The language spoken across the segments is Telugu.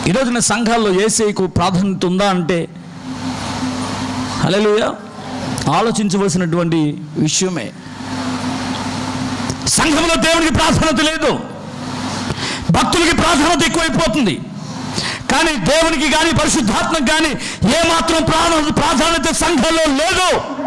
ఈ రోజున సంఘాల్లో ఏసైకు ప్రాధాన్యత ఉందా అంటే హల్లెలూయా ఆలోచించవలసినటువంటి విషయమే సంఘంలో దేవునికి ప్రాధాన్యత లేదు భక్తులకి ప్రాధాన్యత ఎక్కువైపోతుంది కానీ దేవునికి కానీ పరిశుద్ధాత్మకు కానీ ఏమాత్రం ప్రాణ- ప్రాధాన్యత సంఘంలో లేదు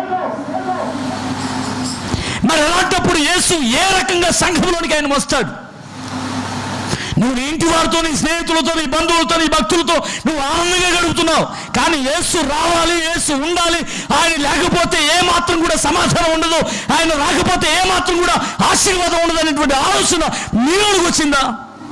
మరి అలాంటప్పుడు యేసు ఏ రకంగా సంఘంలోనికి ఆయన వస్తాడు నువ్వు నీ ఇంటి వారితో నీ స్నేహితులతో నీ బంధువులతో నీ భక్తులతో నువ్వు ఆనందంగా గడుపుతున్నావు కానీ యేసు రావాలి యేసు ఉండాలి ఆయన లేకపోతే ఏ మాత్రం కూడా సమాధానం ఉండదు ఆయన రాకపోతే ఏ మాత్రం కూడా ఆశీర్వాదం ఉండదు అనేటువంటి ఆలోచన మీలోకి వచ్చిందా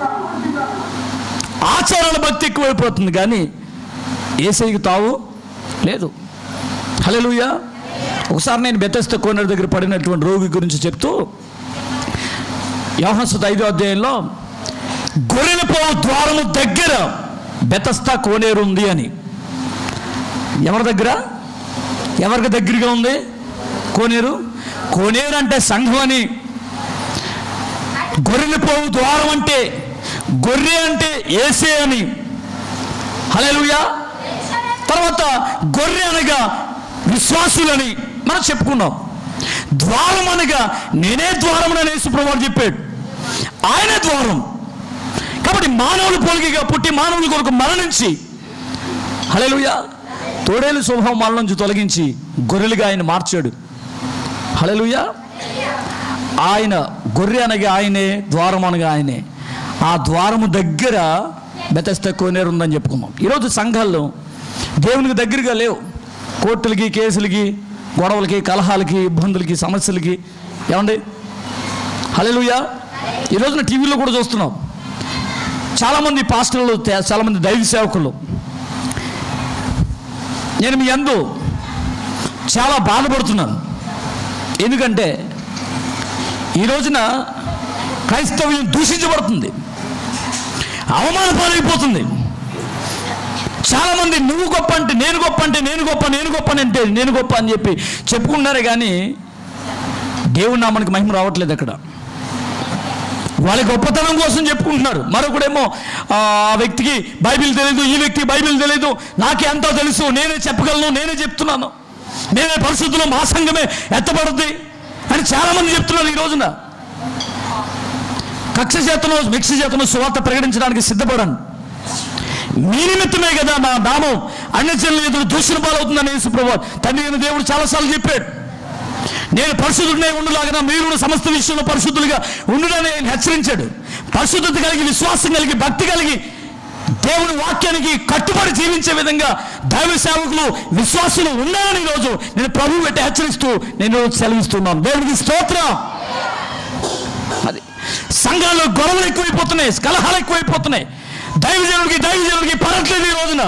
ఆచారాల భక్తి ఎక్కువైపోతుంది కానీ ఏసైకి తావు లేదు హల్లెలూయా ఒకసారి నేను బెతస్త కోనర్ దగ్గర పడినటువంటి రోగి గురించి చెప్తూ యోహన్సుత ఐదో అధ్యాయంలో గొర్రెల పోవు ద్వారము దగ్గర బెతస్తా కోనేరు ఉంది అని ఎవరి దగ్గర ఎవరికి దగ్గరగా ఉంది కోనేరు కోనేరు అంటే సంఘం అని గొర్రెల పోవు ద్వారం అంటే గొర్రె అంటే ఏసే అని హల్లెలూయా తర్వాత గొర్రె అనగా విశ్వాసులని మనం చెప్పుకున్నాం ద్వారం అనగా నేనే ద్వారం అని యేసుప్రభువు చెప్పాడు ఆయనే ద్వారం కాబట్టి మానవులు పోలికగా పుట్టి మానవుల కొరకు మరణించి హల్లెలూయా తోడేలు స్వభావం మన నుంచి తొలగించి గొర్రెలుగా ఆయన మార్చాడు హల్లెలూయా ఆయన గొర్రె అనగా ఆయనే ద్వారం అనగా ఆయనే ఆ ద్వారము దగ్గర బెతస్త కోనేరు ఉందని చెప్పుకున్నాం ఈరోజు సంఘాల్లో దేవునికి దగ్గరగా లేవు కోర్టులకి కేసులకి గొడవలకి కలహాలకి ఇబ్బందులకి సమస్యలకి ఏమండి హల్లెలూయా ఈ రోజున టీవీలో కూడా చూస్తున్నాం చాలామంది పాస్టర్లు తే- చాలామంది దైవ సేవకులు నేను మీ అందు చాలా బాధపడుతున్నాను ఎందుకంటే ఈ రోజున క్రైస్తవ్యం దూషించబడుతుంది అవమాన పాలైపోతుంది చాలామంది నువ్వు గొప్ప అంటే నేను గొప్ప అంటే నేను గొప్ప నేను గొప్ప అని అంటే నేను గొప్ప అని చెప్పి చెప్పుకున్నారే కానీ దేవుడి నామానికి మహిమ రావట్లేదు అక్కడ వాళ్ళ గొప్పతనం కోసం చెప్పుకుంటున్నారు మరొకడేమో ఆ ఆ వ్యక్తికి బైబిల్ తెలియదు ఈ వ్యక్తికి బైబిల్ తెలియదు నాకే అంతా తెలుసు నేనే చెప్పగలను నేనే చెప్తున్నాను నేనే పరిశుద్ధులు మా సంఘమే ఎత్తబడుద్ది అని చాలామంది చెప్తున్నారు ఈ రోజున కక్ష చేతను మిక్స చేతను సువార్త ప్రకటించడానికి సిద్ధపడను మీ నిమిత్తమే కదా నా నామం అన్ని జనుల ఎదురు దూషణ పాలవుతుందని యేసుప్రభు తండ్రి అయిన దేవుడు చాలాసార్లు చెప్పాడు నేను పరిశుద్ధుడినే ఉండులాగా మీరు సమస్త విషయంలో పరిశుద్ధులుగా ఉండుడని ఆయన హెచ్చరించాడు పరిశుద్ధత కలిగి విశ్వాసం కలిగి భక్తి కలిగి దేవుని వాక్యానికి కట్టుబడి జీవించే విధంగా దైవ సేవకులు విశ్వాసులు ఉండాలని ఈరోజు నేను ప్రభు పెట్టి హెచ్చరిస్తూ నేను ఈరోజు సెలవిస్తున్నాను దేవునికి స్తోత్రం అది సంఘాల్లో గొడవలు ఎక్కువైపోతున్నాయి కలహాలు ఎక్కువైపోతున్నాయి దైవజనుడికి దైవజనుడికి పడట్లేదు ఈ రోజున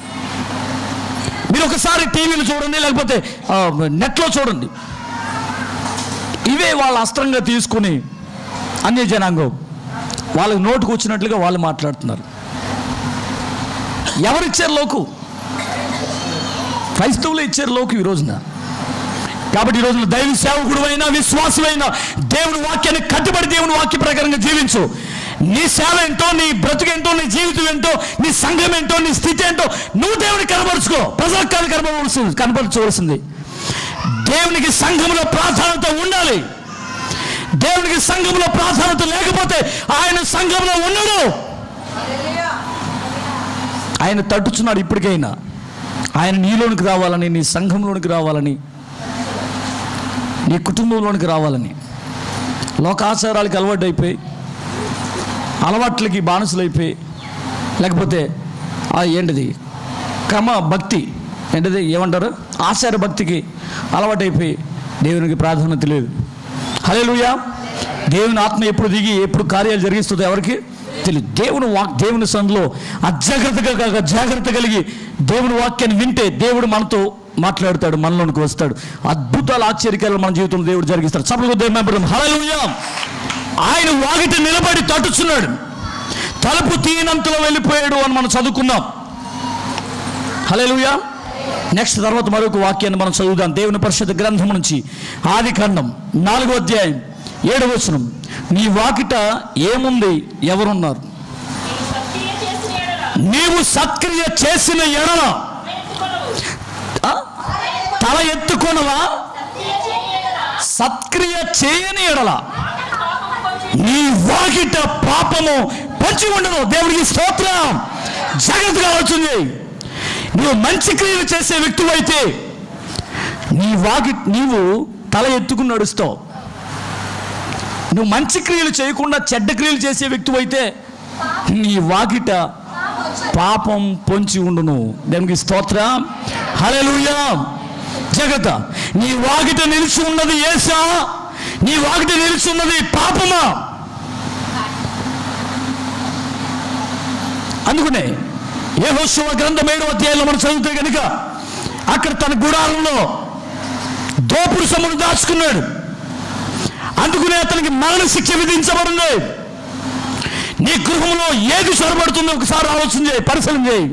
మీరు ఒకసారి టీవీలు చూడండి లేకపోతే ఆ, నెట్లో చూడండి ఇవే వాళ్ళ అస్త్రంగా తీసుకుని అన్య జనాంగం వాళ్ళకి నోటుకు వచ్చినట్లుగా వాళ్ళు మాట్లాడుతున్నారు ఎవరిచ్చారు లోకు క్రైస్తవులు ఇచ్చారు లోకు ఈ రోజున కాబట్టి ఈ రోజున దైవ సేవకుడు అయినా విశ్వాసులైనా దేవుని వాక్యాన్ని కట్టుబడి దేవుని వాక్య ప్రకారంగా జీవించు నీ సేవ ఏంటో నీ బ్రతుకేంటో నీ జీవితం ఏంటో నీ సంఘం ఏంటో నీ స్థితి ఏంటో నువ్వు దేవునికి కనబరుచుకో ప్రజలకు కాదు కనబడవలసింది కనపరచవలసింది దేవునికి సంఘంలో ప్రాధాన్యత ఉండాలి దేవునికి సంఘంలో ప్రాధాన్యత లేకపోతే ఆయన సంఘంలో ఉండడు ఆయన తట్టుచున్నాడు ఇప్పటికైనా ఆయన నీలోనికి రావాలని నీ సంఘంలోనికి రావాలని నీ కుటుంబంలోనికి రావాలని లోకాచారాలకు అలవాటు అయిపోయి అలవాట్లకి బానిసలైపోయి లేకపోతే ఆ ఏంటిది క్రమ భక్తి ఏంటిది ఏమంటారు ఆచార భక్తికి అలవాటైపోయి దేవునికి ప్రాధాన్యత లేదు హల్లెలూయా దేవుని ఆత్మ ఎప్పుడు దిగి ఎప్పుడు కార్యాలు జరిగిస్తుందో ఎవరికి తెలియదు దేవుని వాక్ దేవుని సందులో అజాగ్రత్తగా కాక జాగ్రత్త కలిగి దేవుని వాక్యాన్ని వింటే దేవుడు మనతో మాట్లాడతాడు మనలోనికి వస్తాడు అద్భుతాలు ఆశ్చర్యకాలు మన జీవితంలో దేవుడు జరిగిస్తాడు సభకు దేవుడు హల్లెలూయా ఆయన వాగిట నిలబడి తట్టుచున్నాడు తలుపు తీయనంతలో వెళ్ళిపోయాడు అని మనం చదువుకున్నాం హల్లెలూయా నెక్స్ట్ తర్వాత మరొక వాక్యాన్ని మనం చదువుదాం దేవుని పరిషత్ గ్రంథం నుంచి ఆది ఖండం నాలుగో అధ్యాయం ఏడవ వచనం నీ వాకిట ఏముంది ఎవరున్నారు భక్తిగా చేసిన ఎడల నీవు సత్క్రియ చేసిన ఎడల ఆ? తల ఎత్తుకొనవా సత్క్రియ చేయని ఎడల నీ వాకిట పాపము పంచి ఉండదు దేవుడికి స్తోత్రం జాగ్రత్తగా వచ్చింది నువ్వు మంచి క్రియలు చేసే వ్యక్తువు అయితే నీ వాకి నీవు తల ఎత్తుకుని నడుస్తావు నువ్వు మంచి క్రియలు చేయకుండా చెడ్డ క్రియలు చేసే వ్యక్తివి అయితే నీ వాకిట పాపం పొంచి ఉండును దేవునికి స్తోత్ర హల్లెలూయా జగత నీ వాకిట నిలిచి ఉన్నది ఏసా నీ వాకిట నిలిచి ఉన్నది పాపమా అందుకనే యెహోషువ గ్రంథం ఏడో అధ్యాయంలో మనం చదివితే కనుక అక్కడ తన గుడారంలో దోపుడు సొమ్మును దాచుకున్నాడు అందుకనే అతనికి మరణ శిక్ష విధించబడింది నీ గృహంలో ఏది చొరబడుతుందో ఒకసారి ఆలోచన చేయి పరిశీలన చేయి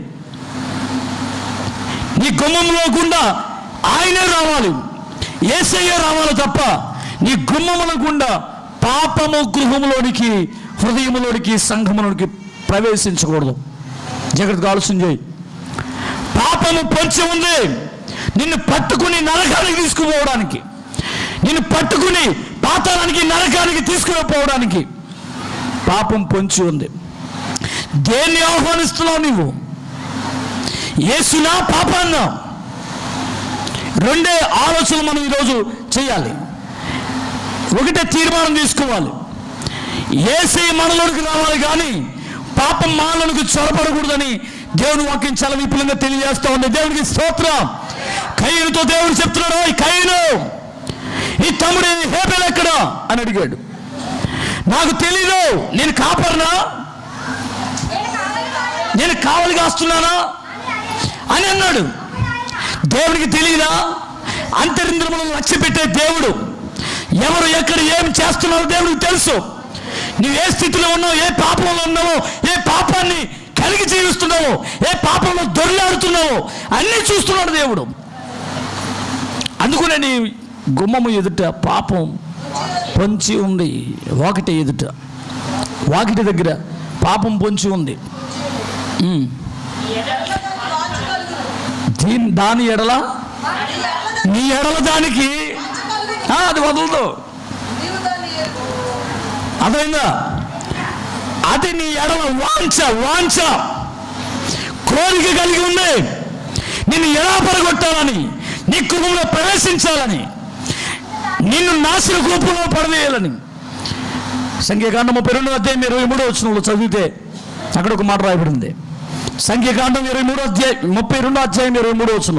నీ గుమ్మంలో గుండా ఆయనే రావాలి ఏసయ్యే రావాలి తప్ప నీ గుమ్మముల గుండా పాపము గృహములోనికి హృదయములోనికి సంఘములోనికి ప్రవేశించకూడదు జాగ్రత్తగా ఆలోచన చేయి పాపము పొంచి ఉంది నిన్ను పట్టుకుని నరకానికి తీసుకుపోవడానికి నిన్ను పట్టుకుని పాతాళానికి నరకానికి తీసుకుపోవడానికి పాపం పొంచి ఉంది దేన్ని ఆహ్వానిస్తున్నావు నీవు ఏసునా పాపాన్నా రెండే ఆలోచనలు మనం ఈరోజు చేయాలి ఒకటే తీర్మానం తీసుకోవాలి ఏసై మనలోనికి రావాలి కానీ పాపం మనలోనికి చొరపడకూడదని దేవుని వాక్యం చాలా విపులంగా తెలియజేస్తా ఉంది దేవునికి స్తోత్రం కయ్యనుతో దేవుడు చెప్తున్నాడు "ఓయ్ కయ్యను ఈ తమ్ముడు హేబెల్ ఎక్కడ అని అడిగాడు నాకు తెలీదు నేను కాపర్నా నేను కావలి కాస్తున్నానా అని అన్నాడు దేవుడికి తెలియదా అంతరింద్రములను లక్ష్య పెట్టే దేవుడు ఎవరు ఎక్కడ ఏం చేస్తున్నారో దేవుడికి తెలుసు నువ్వు ఏ స్థితిలో ఉన్నావు ఏ పాపంలో ఉన్నావో ఏ పాపాన్ని కలిగి జీవిస్తున్నావో ఏ పాపంలో దొర్లాడుతున్నావో అన్నీ చూస్తున్నాడు దేవుడు అందుకనే నీ గుమ్మము ఎదుట పాపం పొంచి ఉంది వాకిట ఎదుట వాకిటి దగ్గర పాపం పొంచి ఉంది ఉమ్. దీని దాని ఎడల నీ ఎడల దానికి ఆ, అది వదలదు అర్థమైందా అది నీ ఎడల వాంఛ వాంఛ కోరిక కలిగి ఉంది నిన్ను ఎలా పడగొట్టాలని నీ కుటుంబంలో ప్రవేశించాలని నిన్ను నాశన కూపంలో పడవేయాలని సంఖ్యాకాండం ముప్పై రెండు అధ్యాయం ఇరవై మూడో వచ్చిన చదివితే అక్కడ ఒక మాట రాయబడింది సంఖ్యాకాండం ఇరవై మూడో అధ్యాయం ముప్పై రెండో అధ్యాయం ఇరవై మూడో వచ్చిన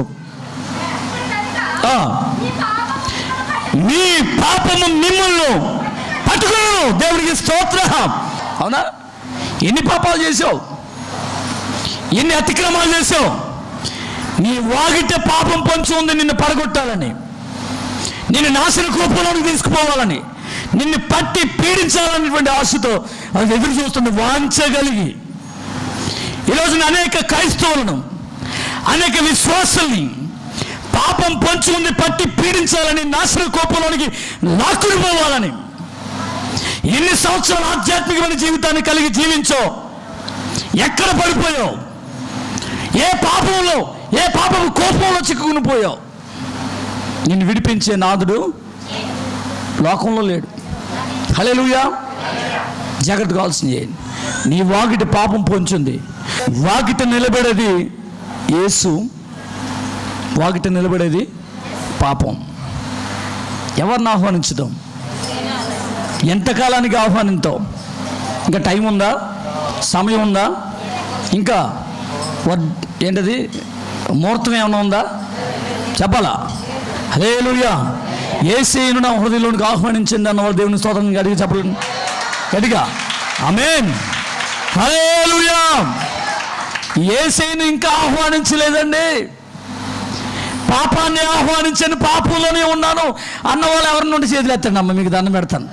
నీ పాపము మిమ్మల్ని పట్టుకున్నాను దేవుడికి స్తోత్రం అవునా ఎన్ని పాపాలు చేసావు ఎన్ని అతిక్రమాలు చేసావు నీ వాగిట పాపం పొంచి ఉంది నిన్ను పడగొట్టాలని నిన్ను నాశన కోపంలోకి తీసుకుపోవాలని నిన్ను పట్టి పీడించాలనేటువంటి ఆశతో అది ఎదురు చూస్తుంది వాంచగలిగి ఈరోజు అనేక క్రైస్తవులను అనేక విశ్వాసుల్ని పాపం పొంచి ఉంది పట్టి పీడించాలని నాశన కోపంలోనికి లాక్కుని పోవాలని ఎన్ని సంవత్సరాల ఆధ్యాత్మికమైన జీవితాన్ని కలిగి జీవించో ఎక్కడ పడిపోయావు ఏ పాపంలో ఏ పాపం కోపంలో చిక్కుకుని పోయావు నిన్ను విడిపించే నాదుడు లోకంలో లేడు హలేలుయా జాగ్రత్త కావాల్సింది చేయండి నీ వాకిట పాపం పొంచుంది వాకిట నిలబడేది యేసు వాకిట నిలబడేది పాపం ఎవరిని ఆహ్వానించుదాం ఎంతకాలానికి ఆహ్వానింతాం ఇంకా టైం ఉందా సమయం ఉందా ఇంకా వడ్ ఏంటది ముహూర్తం ఏమైనా ఉందా చెప్పాలా హలేలుయా ఏసీను నా హృదయంలోనికి ఆహ్వానించండి అన్న వాళ్ళు దేవుని స్తోత్రం గడిగి చెప్పలేదు గడిగా అమేన్ హలేలుయా ఏసీని ఇంకా ఆహ్వానించలేదండి పాపాన్ని ఆహ్వానించని పాపంలోనే ఉన్నాను అన్న వాళ్ళు ఎవరి నుండి చేతులు ఎత్తండి అమ్మ మీకు దండం పెడతాను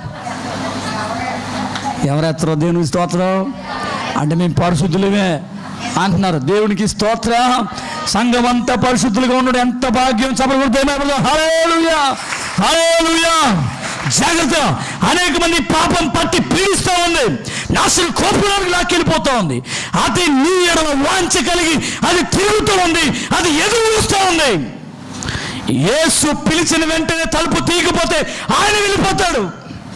ఎవరెత్తరో దేవునికి స్తోత్రం అంటే మేము పరిశుద్ధులమే అంటున్నారు దేవునికి స్తోత్ర సంఘం అంతా పరిశుద్ధులుగా ఉండడం ఎంత భాగ్యం చెప్పకూడదు హరేలుయా హరేలుయా జాగ్రత్త అనేక మంది పాపం పట్టి పీడిస్తూ ఉంది దాసుని కోపడానికి లాక్కెళ్ళిపోతా ఉంది అది నీ ఎడల వాంఛ కలిగి అది తిరుగుతూ ఉంది అది ఎదురు చూస్తూ ఉంది యేసు పిలిచిన వెంటనే తలుపు తీయకపోతే ఆయన వెళ్ళిపోతాడు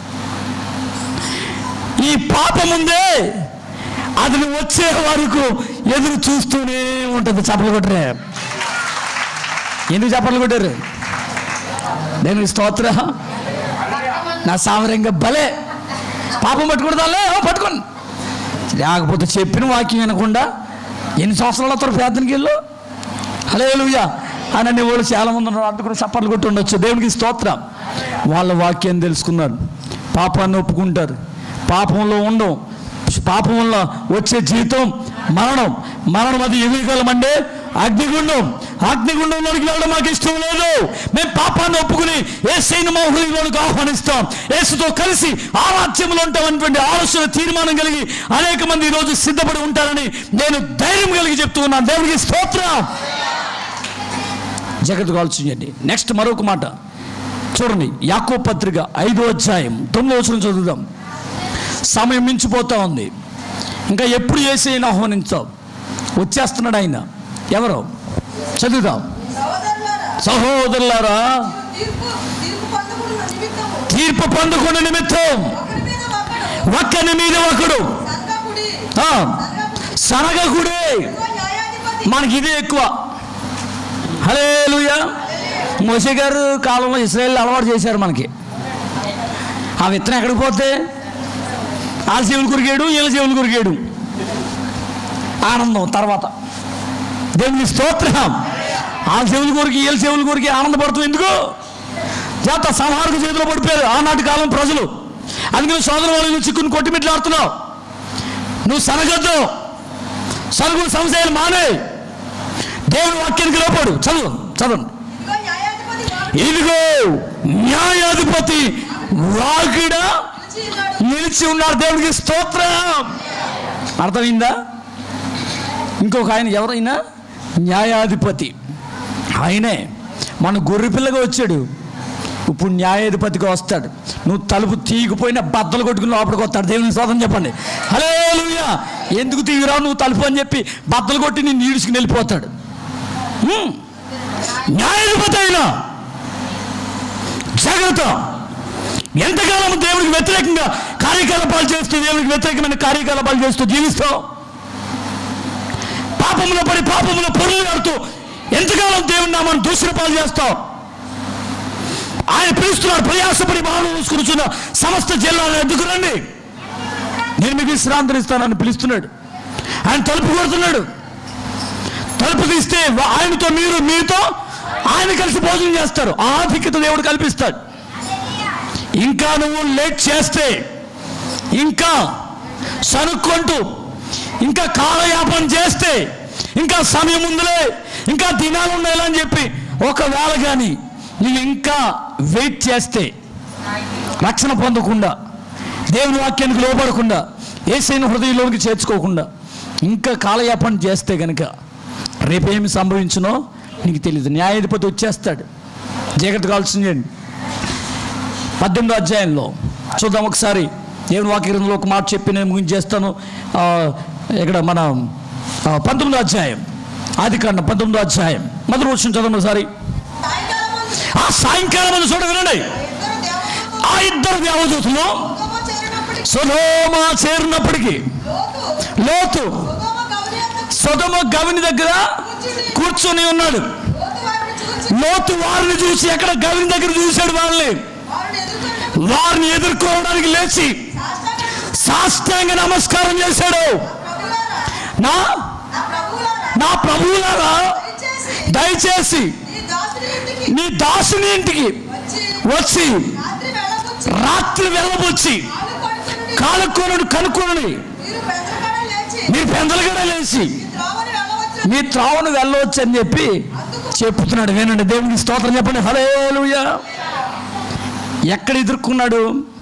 ఈ పాపం ఉందే అది నువ్వు వచ్చే వరకు ఎదురు చూస్తూనే ఉంటుంది చప్పలు కొట్టరే ఎందుకు చప్పలు కొట్టారు నేను స్తోత్ర నా సామరంగా భలే పాపం పట్టుకుంటుందాలే పట్టుకోండి లేకపోతే చెప్పిన వాక్యం వినకుండా ఎన్ని సంవత్సరాలు అవుతారు ప్రార్థనకి వెళ్ళు హలే లుయ్యా అని అనే వాళ్ళు చాలా మంది ఉన్నారు అందుకు కూడా చప్పట్లు కొట్టి ఉండొచ్చు దేవునికి స్తోత్రం వాళ్ళ వాక్యాన్ని తెలుసుకున్నారు పాపాన్ని ఒప్పుకుంటారు పాపంలో ఉండవు పాపం వల్ల వచ్చే జీవితం మరణం మరణం అది ఎదురుకాలం అంటే అగ్నిగుండం అగ్నిగుండంలోనికి వెళ్ళడం మాకు ఇష్టం లేదు మేము పాపాన్ని ఒప్పుకుని ఏసైన మా హృదయంలోనికి ఆహ్వానిస్తాం యేసుతో కలిసి ఆ రాజ్యంలో ఉంటామన్నటువంటి ఆలోచన తీర్మానం కలిగి అనేక మంది ఈరోజు సిద్ధపడి ఉంటారని నేను ధైర్యం కలిగి చెప్తూ ఉన్నాను దేవునికి స్తోత్రం జగత్తు ఆలోచించండి నెక్స్ట్ మరొక మాట చూడండి యాకో పత్రిక ఐదో అధ్యాయం తొమ్మిదో వచనం చదువుదాం సమయం మించిపోతా ఉంది ఇంకా ఎప్పుడు చేసి ఆహ్వానించావు వచ్చేస్తున్నాడు ఆయన ఎవరు చదువుదాం సహోదరులారా, సహోదరులారా తీర్పు తీర్పు పొందకుండా నిమిత్తము తీర్పు పొందుకున్న నిమిత్తం ఒకరి మీద ఒకడు ఒక్కని మీద ఒకడు సంగపుడి ఆ, సనగకుడే ఇదిగో న్యాయాధిపతి మనకి ఇదే ఎక్కువ హలే మోసే గారు కాలంలో ఇస్రాయేల్ అలవాటు చేశారు మనకి ఆ విత్తనం ఎక్కడికి పోతే వాళ్ళ చెవులు కొరికాడు వీళ్ళ చెవులు కొరికాడు ఆనందం తర్వాత దేవుని స్తోత్రం వాళ్ళ చెవులు కొరికి వీళ్ళ చెవులు కొరికి ఆనందపడుతూ ఎందుకు చేత సంహారకు చేతిలో పడిపోయారు ఆనాటి కాలం ప్రజలు అందుకని సోదరు వాళ్ళు చిక్కుని కొట్టిమిట్లాడుతున్నావు నువ్వు సనగద్దు సరుగుడు సంశయాలు మానే దేవుని వాక్యానికి లోపడు చదువు చదవండి ఇదిగో న్యాయాధిపతి వాడు ఇదిగో న్యాయాధిపతి వాకిడా పిలిచి ఉన్నాడు నిలిచి ఉన్నాడు దేవునికి స్తోత్రం అర్థమైందా ఇంకొక ఆయన ఎవరైనా న్యాయాధిపతి ఆయనే మన గొర్రె పిల్లగా వచ్చాడు ఇప్పుడు న్యాయాధిపతిగా వస్తాడు నువ్వు తలుపు తీయకపోయినా బద్దలు కొట్టుకుని లోపలికి వస్తాడు దేవుని స్తోత్రం చెప్పండి హలో ఎందుకు తీయరావు నువ్వు తలుపు అని చెప్పి బద్దలు కొట్టి నేను ఈడ్చుకుని వెళ్ళిపోతాడు హ్మ్. న్యాయాధిపతి అయినా జాగ్రత్త ఎంతకాలం దేవునికి వ్యతిరేకంగా కార్యకలాపాలు చేస్తూ దేవునికి వ్యతిరేకమైన కార్యకలాపాలు చేస్తూ జీవిస్తావు పాపంలో పడి పాపంలో పొరులు ఆడుతూ ఎంతకాలం దేవుని నామాన్ని దూషణపాలు చేస్తావు ఆయన పిలుస్తున్నాడు ప్రయాసపడి బాణం చూసుకుని సమస్త జిల్లాను ఎద్దుకురండి నేను మీకు విశ్రాంతిని ఇస్తానని పిలుస్తున్నాడు ఆయన తలుపు కొడుతున్నాడు తలుపు తీస్తే వా- ఆయనతో మీరు మీతో ఆయన కలిసి భోజనం చేస్తారు ఆ ఆధిక్యత దేవుడు కల్పిస్తాడు ఇంకా నువ్వు లేట్ చేస్తే ఇంకా సనుక్కుంటూ ఇంకా కాలయాపన చేస్తే ఇంకా సమయం ఉందిలే ఇంకా దినాలు ఉన్నాయిలే అని చెప్పి ఒకవేళ కానీ నువ్వు ఇంకా వెయిట్ చేస్తే రక్షణ పొందకుండా దేవుని వాక్యానికి లోపడకుండా ఏసైన హృదయంలోనికి చేర్చుకోకుండా ఇంకా కాలయాపన చేస్తే గనుక రేపేమి సంభవించునో నీకు తెలియదు న్యాయాధిపతి వచ్చేస్తాడు జాగ్రత్త కాల్సిందండి పద్దెనిమిదో అధ్యాయంలో చూద్దాం ఒకసారి దేవుని వాక్య గ్రంథంలో ఒక మాట చెప్పి నేను ముగించేస్తాను ఆ, ఇక్కడ మన ఆ, పంతొమ్మిదో అధ్యాయం ఆది కాండం పంతొమ్మిదో అధ్యాయం మొదటి వచ్చిన చదవండి ఒకసారి సాయంకాలం మందు ఆ సాయంకాలం అని చూడ వినండి ఇద్దరు దేవదూతలు ఆ ఇద్దరు దేవదూతలు సుగమ చేరినప్పటికీ సుధోమ చేరినప్పటికీ లోతు లోతు సుగమ గౌరి యొక్క సుధమ గవిని దగ్గర కూర్చొని ఉన్నాడు లోతు వారిని చూసి లోతు వారిని చూసి ఎక్కడ గవిని దగ్గర చూశాడు వాళ్ళని వారిని ఎదుర్కొంటే వారిని ఎదుర్కోవడానికి లేచి సాష్టాంగ సాష్టాంగ నమస్కారం చేశాడు ప్రభులారా నా నా ప్రభులారా నా ప్రభువులారా దయచేసి దయచేసి ఈ దాసుని ఇంటికి నీ దాసుని ఇంటికి వచ్చి వచ్చి రాత్రి వెళ్ళబుచ్చి రాత్రి వెళ్ళబొచ్చి కాలు పడుకుని కాలుకోనుడు కనుక్కోనుడి మీరు పెద్దకడ లేచి మీరు పెందలుగా లేచి ఈ త్రోవని వెళ్ళవచ్చు మీ త్రావను వెళ్ళవచ్చు అని చెప్పి చెప్తున్నాడు వినండి దేవునికి స్తోత్రం చెప్పండి హలేలుయా ఎక్కడ ఎదుర్కొన్నాడు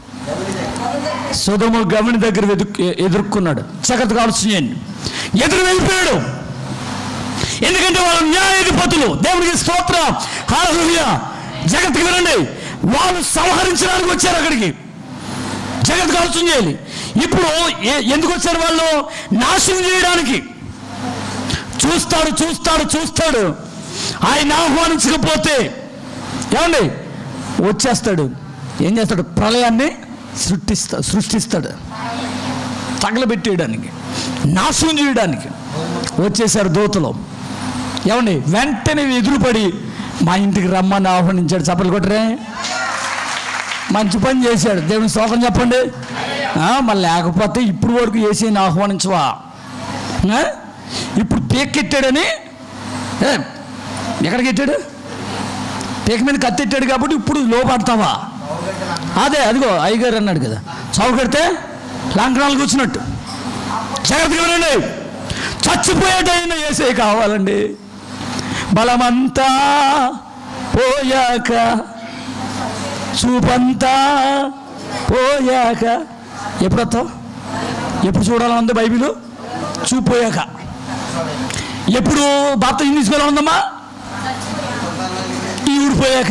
సుధము గమని దగ్గర ఎదుర్కొ ఎదుర్కొన్నాడు చక్కగా ఆలోచించండి ఎదురు వెళ్ళిపోయాడు ఎందుకంటే వాళ్ళు న్యాయాధిపతులు దేవునికి స్తోత్రం హల్లెలూయా జగత్తుకి వినండి వాళ్ళు సంహరించడానికి వచ్చారు అక్కడికి జగత్తుకు ఆలోచన చేయాలి ఇప్పుడు ఏ- ఎందుకు వచ్చారు వాళ్ళు నాశనం చేయడానికి చూస్తాడు చూస్తాడు చూస్తాడు ఆయన ఆహ్వానించకపోతే ఏమండి వచ్చేస్తాడు ఏం చేస్తాడు ప్రళయాన్ని సృష్టిస్తా సృష్టిస్తాడు తగలబెట్టేయడానికి నాశనం చేయడానికి వచ్చేసారు దూతలు ఏమండి వెంటనే ఎదురుపడి మా ఇంటికి రమ్మని ఆహ్వానించాడు చప్పలు కొట్టరే మంచి పని చేశాడు దేవుని స్తోత్రం చెప్పండి ఆ, మరి లేకపోతే ఇప్పుడు వరకు ఏసీని ఆహ్వానించవా ఆ? ఇప్పుడు పీకెట్టాడని ఏ, ఎక్కడికి ఎట్టాడు పీక మీద కత్తెట్టాడు కాబట్టి ఇప్పుడు లోపడతావా అదే అదిగో అయ్యగారు అన్నాడు కదా చావు కడితే లాంకణాలు కూర్చున్నట్టు జాగ్రత్తగా వినండి చచ్చిపోయేటైన ఏసే కావాలండి బలమంతా పోయాక చూపంతా పోయాక ఎప్పుడు వస్తావు ఎప్పుడు చూడాలని ఉంది బైబిల్ చూపోయాక ఎప్పుడు భర్త ఇన్ని తీసుకోవాలని ఉందమ్మా ఈ ఊడిపోయాక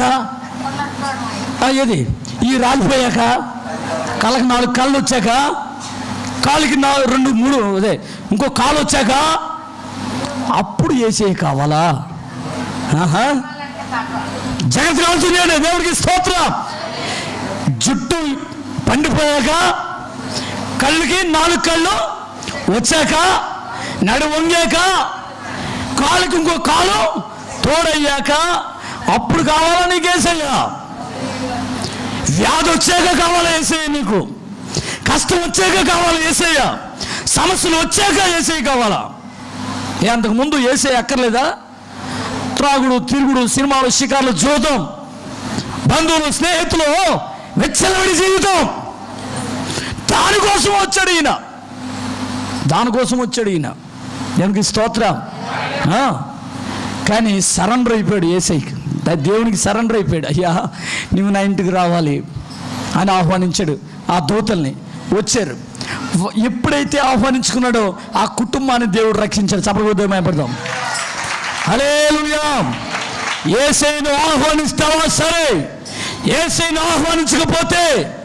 ఆ, ఏది ఈ రాలిపోయాక కళ్ళకి నాలుగు కళ్ళు వచ్చాక కాలుకి నాలుగు రెండు మూడు అదే ఇంకో కాలు వచ్చాక అప్పుడు వేసే కావాలా ఆహా జగత్ కావాల్సిందే దేవుడికి స్తోత్రం జుట్టు పండిపోయాక కళ్ళకి నాలుగు కళ్ళు వచ్చాక నడు వంగాక కాలుకి ఇంకో కాలు తోడయ్యాక అప్పుడు కావాలా నీకు ఏసయ్యా వ్యాధి వచ్చాక కావాలా ఏసయ్య నీకు కష్టం వచ్చాక కావాలా ఏసయ్య సమస్యలు వచ్చాక ఏసయ్య కావాలా ఏ అంతకు ముందు ఏసే అక్కర్లేదా త్రాగుడు తిరుగుడు సినిమాలు షికార్లు జోదం బంధువులు స్నేహితులు వెచ్చలవిడి జీవితం దానికోసం వచ్చాడు ఈయన దానికోసం వచ్చాడు ఈయన దేవునికి స్తోత్రం ఆ, కానీ సరెండర్ అయిపోయాడు ఏసైకి దా- దేవునికి సరెండర్ అయిపోయాడు అయ్యా నువ్వు నా ఇంటికి రావాలి అని ఆహ్వానించాడు ఆ దూతల్ని వచ్చారు వ- ఎప్పుడైతే ఆహ్వానించుకున్నాడో ఆ కుటుంబాన్ని దేవుడు రక్షించాడు చప్పకపోతే హలేలుయా ఏసైను ఆహ్వానిస్తావా సరే ఏసైను ఆహ్వానించకపోతే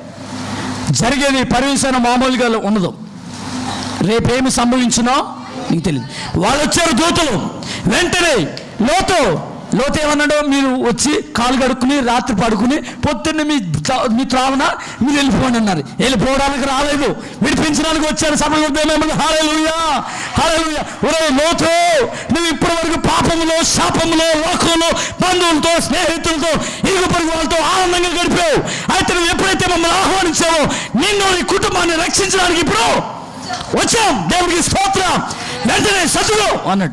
జరిగేది పర్యవసాన మామూలుగా ఉండదు రేపేమి సంభవించినో నీకు తెలియదు వాళ్ళు వచ్చారు దూతలు వెంటనే లోతు లోతు ఏమన్నాడు మీరు వచ్చి కాలు కడుక్కుని రాత్రి పడుకుని పొద్దున్న మీ త్రా- మీ త్రావన మీరు వెళ్ళిపోండి అన్నారు వెళ్ళిపోవడానికి రాలేదు విడిపించడానికి వచ్చారు సమయం హాలేలుయా హాలేలుయా ఒరే లోతు నువ్వు ఇప్పటి వరకు పాపములో శాపములో లోకంలో బంధువులతో స్నేహితులతో ఇరుగు పొరుగు వాళ్ళతో ఆనందంగా గడిపావు అయితే నువ్వు ఎప్పుడైతే మమ్మల్ని ఆహ్వానించావో నిన్ను నీ కుటుంబాన్ని రక్షించడానికి ఇప్పుడు వచ్చాం దేవుడికి స్తోత్రం వెంటనే సతులు అన్నాడు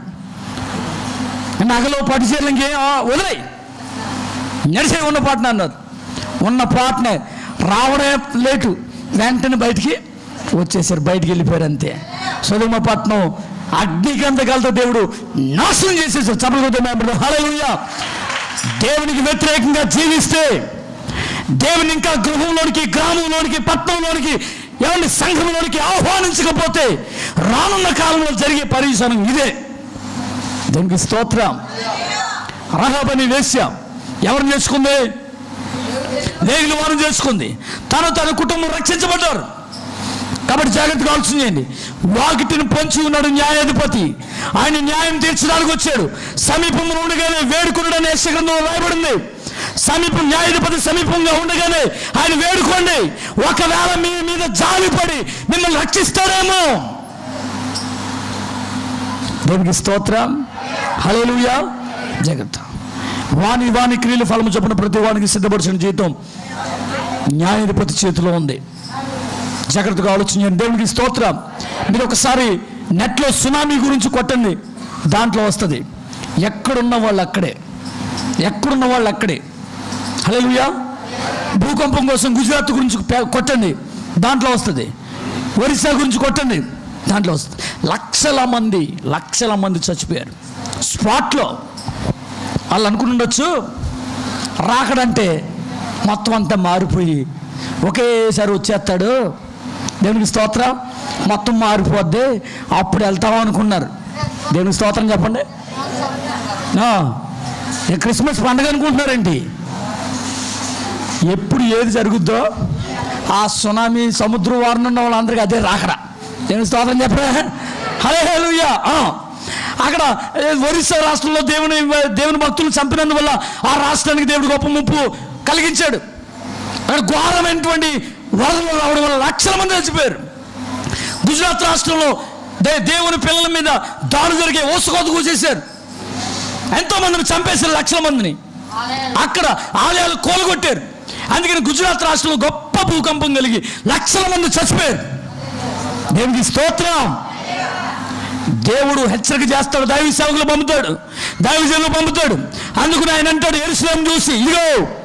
నగలో పట్టు చీరలు ఇంకేం వదిలేయి నడిసే ఉన్న పాటన అన్నారు ఉన్న పాటనే రావడే లేటు వెంటనే బయటికి వచ్చేసారు బయటికి వెళ్ళిపోయారు అంతే సుధుమపట్నం అగ్నిగంధకాలతో దేవుడు నాశనం చేసేసారు చప్పలు హల్లెలూయా దేవునికి వ్యతిరేకంగా జీవిస్తే దేవుని ఇంకా గృహంలోనికి గ్రామంలోనికి పట్టణంలోనికి ఏమండి సంఘంలోనికి ఆహ్వానించకపోతే రానున్న కాలంలో జరిగే పరిశీలన ఇదే దేవునికి స్తోత్రం రహబని వేశ్య ఎవరిని చేసుకుంది లేగిన వారిని చేసుకుంది తను తన కుటుంబం రక్షించబడ్డారు కాబట్టి జాగ్రత్తగా ఆలోచన చేయండి వాకిటిని పొంచి ఉన్నాడు న్యాయాధిపతి ఆయన న్యాయం తీర్చడానికి వచ్చాడు సమీపంలో ఉండగానే వేడుకున్నాడనే శిఖరంలో రాయబడింది సమీపం న్యాయాధిపతి సమీపంగా ఉండగానే ఆయన వేడుకోండి ఒకవేళ మీ మీద జాలిపడి మిమ్మల్ని రక్షిస్తాడేమో దేవునికి స్తోత్రం హల్లెలూయా జాగ్రత్త వాని వాని క్రియలు ఫలము చొప్పున ప్రతి వానికి సిద్ధపరిచిన జీవితం న్యాయాధిపతి చేతిలో ఉంది జాగ్రత్తగా ఆలోచన చేయండి దేవునికి స్తోత్రం మీరు ఒకసారి నెట్లో సునామీ గురించి కొట్టండి దాంట్లో వస్తుంది ఎక్కడున్న వాళ్ళు అక్కడే ఎక్కడున్న వాళ్ళు అక్కడే హల్లెలూయా భూకంపం కోసం గుజరాత్ గురించి పే- కొట్టండి దాంట్లో వస్తుంది ఒరిస్సా గురించి కొట్టండి దాంట్లో వస్తుంది లక్షల మంది లక్షల మంది చచ్చిపోయారు స్పాట్లో వాళ్ళు అనుకుని ఉండొచ్చు రాకడంటే మొత్తం అంతా మారిపోయి ఒకేసారి వచ్చేస్తాడు దేవునికి స్తోత్రం మొత్తం మారిపోద్ది అప్పుడు వెళ్తాం అనుకున్నారు దేవునికి స్తోత్రం చెప్పండి ఆ, ఏ క్రిస్మస్ పండుగ అనుకుంటున్నారేంటి ఎప్పుడు ఏది జరుగుద్దో ఆ సునామీ సముద్ర వారణ ఉన్న వాళ్ళందరికీ అదే రాకడ నేను స్తోత్రం చెప్పరా హలే హలుయా అక్కడ ఏ, ఒరిస్సా రాష్ట్రంలో దేవుని దేవుని భక్తులు చంపినందువల్ల ఆ రాష్ట్రానికి దేవుడు గొప్ప ముప్పు కలిగించాడు అక్కడ ఘోరమైనటువంటి వరదలు రావడం వల్ల లక్షల మంది చచ్చిపోయారు గుజరాత్ రాష్ట్రంలో దే దేవుని పిల్లల మీద దాడి జరిగే ఓసుకోత కూసేశారు ఎంతో మందిని చంపేశారు లక్షల మందిని అక్కడ ఆలయాలు కోలగొట్టారు అందుకని గుజరాత్ రాష్ట్రంలో గొప్ప భూకంపం కలిగి లక్షల మంది చచ్చిపోయారు దేవునికి స్తోత్రం దేవుడు హెచ్చరిక చేస్తాడు దైవ సేవకులు పంపుతాడు దైవజనులు పంపుతాడు అందుకు ఆయన అంటాడు ఎరుసలేం చూసి ఇదిగో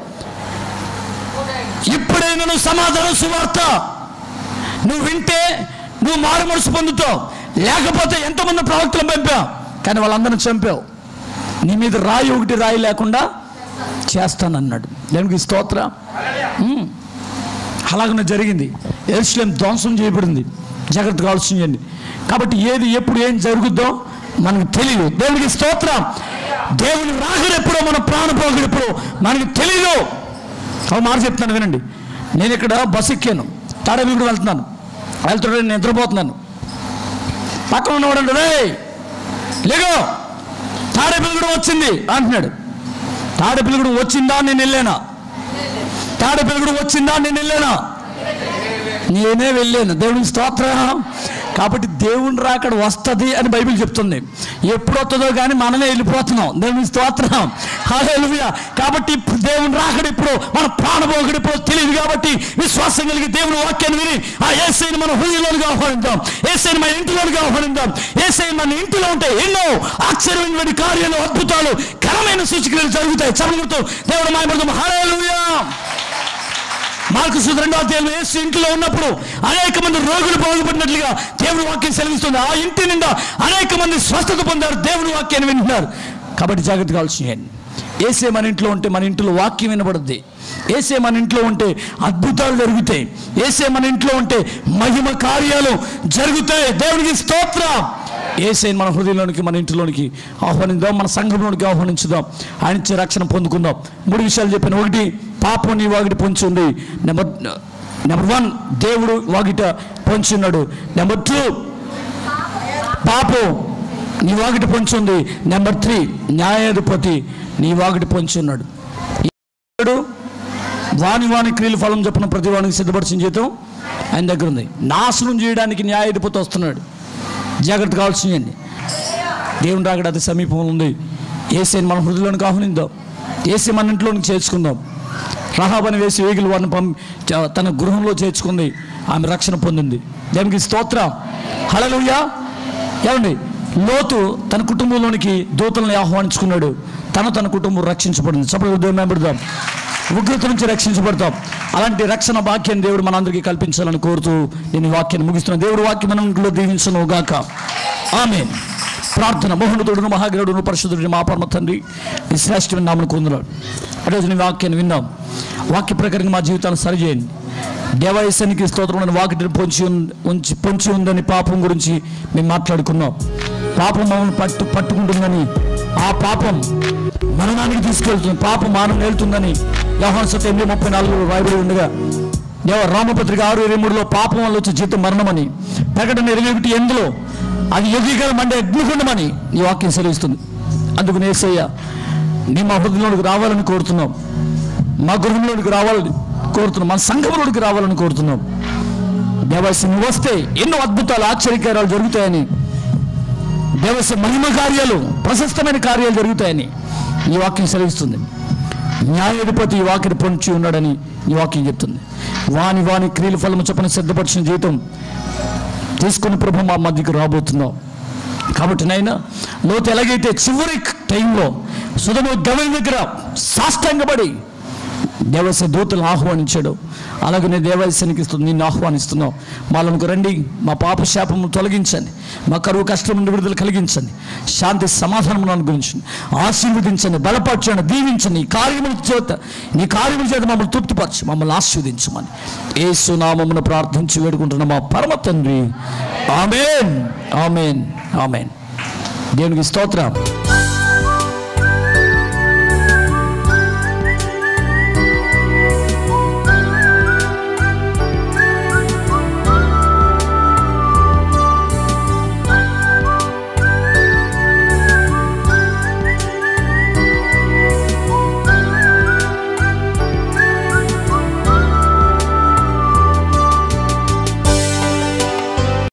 ఇప్పుడైనా నువ్వు సమాధానం సువార్త నువ్వు వింటే నువ్వు మారు మనసు పొందుతావు లేకపోతే ఎంతమంది ప్రవక్తలు పంపావు కానీ వాళ్ళందరిని చంపావు నీ మీద రాయి ఒకటి రాయి లేకుండా చేస్తానన్నాడు దానికి స్తోత్ర ఉమ్. అలాగనే జరిగింది ఎరుసలేం ధ్వంసం చేయబడింది జాగ్రత్తగా ఆలోచన చేయండి కాబట్టి ఏది ఎప్పుడు ఏం జరుగుద్దో మనకు తెలియదు దేవునికి స్తోత్రం దేవుని రాకడు ఎప్పుడో మన ప్రాణపోగుడు ఎప్పుడో మనకి తెలియదు ఒక మాట చెప్తున్నాను వినండి నేను ఇక్కడ బస్సు ఎక్కాను తాడేపల్లి వెళ్తున్నాను వెళ్తుంటే నేను నిద్రపోతున్నాను పక్కన ఉన్నవాడు రే లేగో తాడేపల్లిగూడ వచ్చింది అంటున్నాడు తాడేపల్లిగూడ వచ్చిందా నేను వెళ్ళానా తాడేపల్లిగూడ వచ్చిందా నేను వెళ్ళానా నేనే వెళ్ళాను దేవునికి స్తోత్రం కాబట్టి దేవుని రాకడ వస్తుంది అని బైబిల్ చెప్తుంది ఎప్పుడు వస్తుందో కానీ మనమే వెళ్ళిపోతున్నాం దేవునికి స్తోత్రం హల్లెలూయా కాబట్టి ఇప్పుడు దేవుని రాకడ ఇప్పుడు మన ప్రాణభోగుడు ఇప్పుడు తెలియదు కాబట్టి విశ్వాసం కలిగి దేవుని వాక్యాన్ని విని ఆ ఏసైని మన హృదయంలోనికి ఆహ్వానిద్దాం ఏసైని మన ఇంటిలోనికి ఆహ్వానిద్దాం ఏసై మన ఇంటిలో ఉంటే ఎన్నో ఆశ్చర్యమైన కార్యాలు అద్భుతాలు ఘనమైన సూచికలు జరుగుతాయి చదువుతూ దేవుడు మాయపడతాం హల్లెలూయా మార్కు సుధ రెండో అధ్యాయంలో యేసు ఇంటిలో ఉన్నప్పుడు అనేక మంది రోగులు బాగుపడినట్లుగా దేవుని వాక్యం సెలవిస్తుంది ఆ ఇంటి నిండా అనేక మంది స్వస్థత పొందారు దేవుని వాక్యాన్ని వింటున్నారు కాబట్టి జాగ్రత్తగా ఆలోచించండి ఏసే మన ఇంట్లో ఉంటే మన ఇంట్లో వాక్యం వినబడుద్ది ఏసే మన ఇంట్లో ఉంటే అద్భుతాలు జరుగుతాయి ఏసే మన ఇంట్లో ఉంటే మహిమ కార్యాలు జరుగుతాయి దేవునికి స్తోత్రం ఏసైని మన హృదయంలోనికి మన ఇంటిలోనికి ఆహ్వానిద్దాం మన సంఘంలోనికి ఆహ్వానించుదాం ఆయన ఇచ్చే రక్షణ పొందుకుందాం మూడు విషయాలు చెప్పాను ఒకటి పాపం నీ వాగిటి పొంచి ఉంది నెంబర్ నెంబర్ వన్ దేవుడు వాగిట పొంచి ఉన్నాడు నెంబర్ టూ పాపం నీ వాగిటి పొంచి ఉంది నెంబర్ త్రీ న్యాయాధిపతి నీ వాగిటి పొంచి ఉన్నాడు దేవుడు వాని వాని క్రియలు ఫలం చెప్పిన ప్రతి వానికి సిద్ధపరిచిన జీతం ఆయన దగ్గర ఉంది నాశనం చేయడానికి న్యాయాధిపతి వస్తున్నాడు జాగ్రత్త కావాల్సిందండి దేవుని రాకడ అతి సమీపంలో ఉంది ఏసైని మన హృదయంలోనికి ఆహ్వానిద్దాం ఏసీ మన ఇంట్లోనికి చేర్చుకుందాం రహాబని వేసి వేగులు వారిని పం చ- తన గృహంలో చేర్చుకుంది ఆమె రక్షణ పొందింది దేవునికి స్తోత్రం హలలుయా ఏమండి లోతు తన కుటుంబంలోనికి దూతలను ఆహ్వానించుకున్నాడు తన తన కుటుంబం రక్షించబడింది చప్పుడు ఉదయం పెడదాం ఉగ్రత నుంచి రక్షించబడతాం అలాంటి రక్షణ వాక్యాన్ని దేవుడు మనందరికీ కల్పించాలని కోరుతూ నేను ఈ వాక్యాన్ని ముగిస్తున్నాను దేవుడు వాక్యం మన ఇంట్లో దీవించను గాక ఆమె ప్రార్థన మోహనుతుడును మహాగరుడును పరిశుద్ధుడిని మా పరమ తండ్రి ఈ శ్రేష్టమైన నామను కొందరాడు అదే నీ వాక్యాన్ని విన్నాం వాక్య ప్రకారంగా మా జీవితాన్ని సరిచేయండి దేవాయసానికి స్తోత్రం వాకిటిని పొంచి ఉన్- ఉంచి పొంచి ఉందని పాపం గురించి మేము మాట్లాడుకున్నాం పాపం మమ్మల్ని పట్టు పట్టుకుంటుందని ఆ పాపం మరణానికి తీసుకెళ్తుంది పాపం మానం వెళ్తుందని వ్యవహార సత్యం ఎనిమిది ముప్పై నాలుగు రాయబడి ఉండగా దేవ రామపత్రిక ఆరు ఇరవై మూడులో పాపం వల్ల వచ్చే జీతం మరణమని ప్రకటన ఇరవై ఒకటి ఎందులో అది యుగీకరం అంటే అగ్నిగుండమని ఈ వాక్యం సెలవిస్తుంది అందుకు నేసయ్య నీ మా హృదయంలోనికి రావాలని కోరుతున్నాం మా గృహంలోనికి రావాలని కోరుతున్నాం మా సంఘంలోనికి రావాలని కోరుతున్నాం దేవస్య నువ్వు వస్తే ఎన్నో అద్భుతాలు ఆశ్చర్యకార్యాలు జరుగుతాయని దేవస్య మహిమ కార్యాలు ప్రశస్తమైన కార్యాలు జరుగుతాయని ఈ వాక్యం సెలవిస్తుంది న్యాయాధిపతి ఈ వాక్యం పొంచి ఉన్నాడని ఈ వాక్యం చెప్తుంది వాని వాని క్రియల ఫలము చొప్పున సిద్ధపరిచిన జీవితం తీసుకుని ప్రభు మా మధ్యకు రాబోతున్నాం కాబట్టి నైనా లోతు ఎలాగైతే చివరి టైంలో సుధము గమని దగ్గర సాష్టంగపడి దేవస్య దూతలను ఆహ్వానించాడు అలాగనే దేవాయసానికి ఇస్తుంది నిన్ను ఆహ్వానిస్తున్నావు మాలకు రండి మా పాప శాపము తొలగించండి మా కరువు కష్టం నుండి విడుదల కలిగించండి శాంతి సమాధానం అనుగ్రహించండి ఆశీర్వదించండి బలపరచండి దీవించండి నీ కార్యముల చేత నీ కార్యముల చేత మమ్మల్ని తృప్తిపరచు మమ్మల్ని ఆశీర్వదించమని ఏసునామమును ప్రార్థించి వేడుకుంటున్న మా పరమ తండ్రి ఆమెన్ ఆమెన్ ఆమెన్ దేవునికి స్తోత్రం